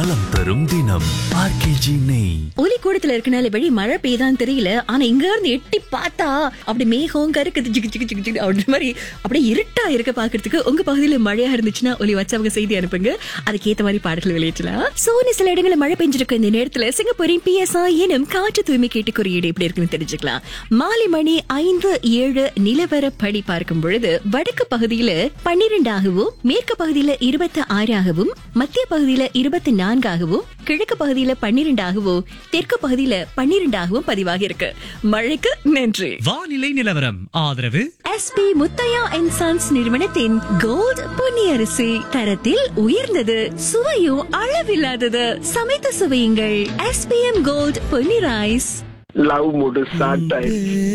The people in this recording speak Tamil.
நலம் தரும் தினம் ஆர்கேஜி நெய் ஒலி கூடத்துல இருக்கனால வழி மழை பெய்தான்னு தெரியல ஆனா இங்க இருந்து எட்டி பார்த்தா அப்படி மேகம் கருக்குது ஜிகு ஜிகு ஜிகு ஜிகு அப்படி மாதிரி அப்படியே இருட்டா இருக்க பாக்குறதுக்கு உங்க பகுதியில மழையா இருந்துச்சுன்னா ஒலி வச்சவங்க செய்தி அனுப்புங்க அதுக்கேத்த மாதிரி பாடல்கள் வெளியிட்டலாம் சோனி சில இடங்கள்ல மழை பெஞ்சிருக்க இந்த நேரத்துல சிங்கப்பூரின் பிஎஸ்ஆ எனும் காற்று தூய்மை கேட்டு குறியீடு எப்படி இருக்குன்னு தெரிஞ்சுக்கலாம் மாலை மணி ஐந்து ஏழு நிலவரப்படி பார்க்கும் பொழுது வடக்கு பகுதியில பன்னிரெண்டாகவும் மேற்கு பகுதியில இருபத்தி ஆறாகவும் மத்திய பகுதியில இருபத்தி நான்காகவும் கிழக்கு பகுதியில பன்னிரெண்டாகவும் தெற்கு பகுதியில பன்னிரெண்டாகவும் பதிவாகி இருக்கு மழைக்கு நன்றி வானிலை நிலவரம் ஆதரவு எஸ்பி முத்தையா அண்ட் சன்ஸ் நிறுவனத்தின் கோல்ட் பொன்னியரிசி தரத்தில் உயர்ந்தது சுவையும் அளவில்லாதது சமைத்து சுவையுங்கள் SPM gold Ponni rice love mood start ஆயிடுச்சு